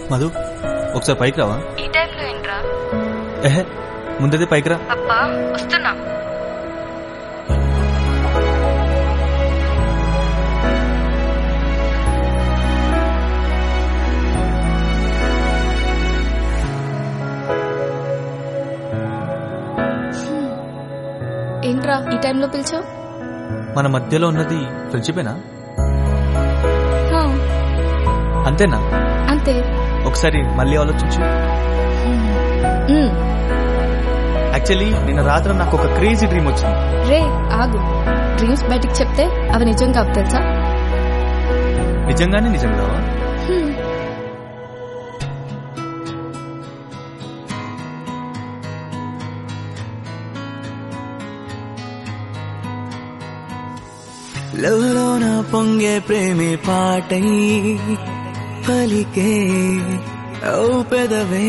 మధు ఒకసారి పైకి రావా ఈ టైంలో ఏంట్రా ఎహే ముందైతే పైకి రా అబ్బా వస్తున్నా ఏంట్రా ఈ టైంలో పిలిచావు మన మధ్యలో ఉన్నది ఫ్రెండ్షిపేనా అంతేనా అంతే ఒకసారి మళ్ళీ ఆలోచించు ఉమ్, యాక్చువల్లీ నిన్న రాత్రి నాకు ఒక క్రేజీ డ్రీమ్ వచ్చింది రే ఆగు డ్రీమ్స్ బయటికి చెప్తే అవి నిజం కావు తెలుసా నిజంగానే నిజం కావా హ్మ్. లోలోన పొంగే ప్రేమే పాటై పలికే ఓ పెదవే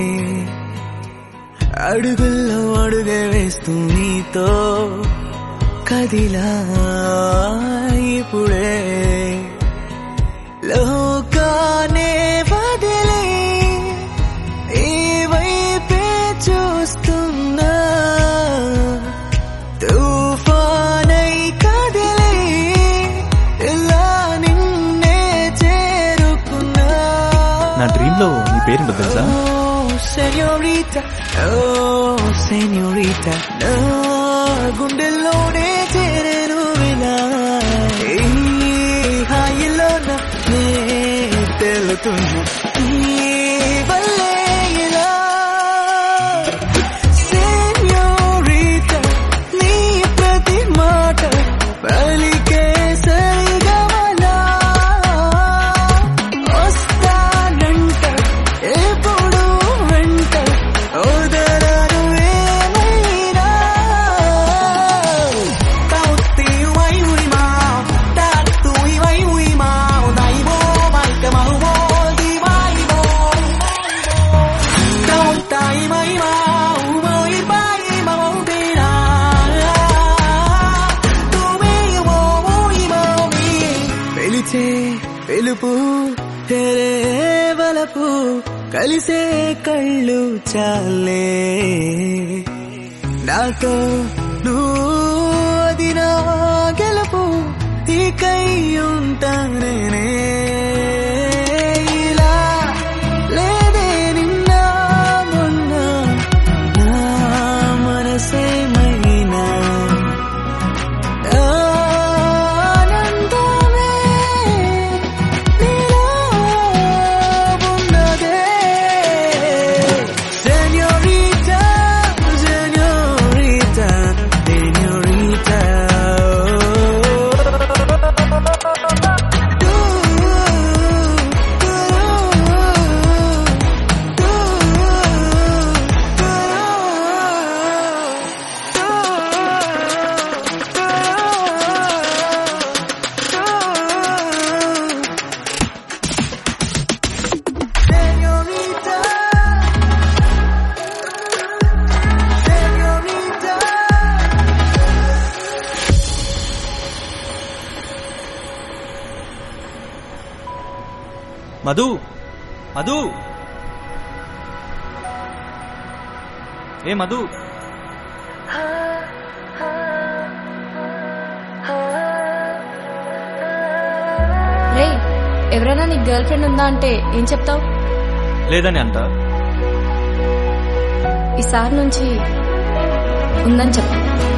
అడుగుల్లో అడుగే వేస్తూ నీతో కదిలా ఇప్పుడే లోకానే వదిలే ఈ వైపే చూస్తున్నా తుఫానై కదిలే ఇలా నిన్నే చేరుకున్నా నా డ్రీమ్ లో నీ పేరుంటుంది తెలుసా Oh, señorita, oh, señorita, నా గుండెల్లోనే చేరేను వినా ఈ హాయిలోన నే తెలుతున్నా ఈ వల్లే ఇలా señorita, నీ ప్రతి మాట పలికే సరిగమలా వస్తానంట ఎప్పుడు వెంట ఓదరను ఏమైనా తౌత్తి వై ఉయ్ మా తాత్తు వై ఉయ్ మా దై బో మైక మౌ బో ది వై బో తౌత్తాయి మై మా ఉమోయ్ బై మౌ బేనా తుమే మో ఉయ్ మౌ మీ పిలిచే పిలుపు తెరే వలపు కలిసే కళ్ళు చాలే నాతో నువ్వు అది నా గెలుపు ఇకై ఉంటానే ఇలా లేదే నిన్న మొన్న నా మనసేమైనా ఆనందమే నీలో ఉన్నదే Señorita, señorita, señorita Señorita, señorita. Madhu Madhu ఏ మధు రే ఎవరైనా నీకు గర్ల్ ఫ్రెండ్ ఉందా అంటే ఏం చెప్తావు లేదని అంట ఈసారి నుంచి ఉందని చెప్పు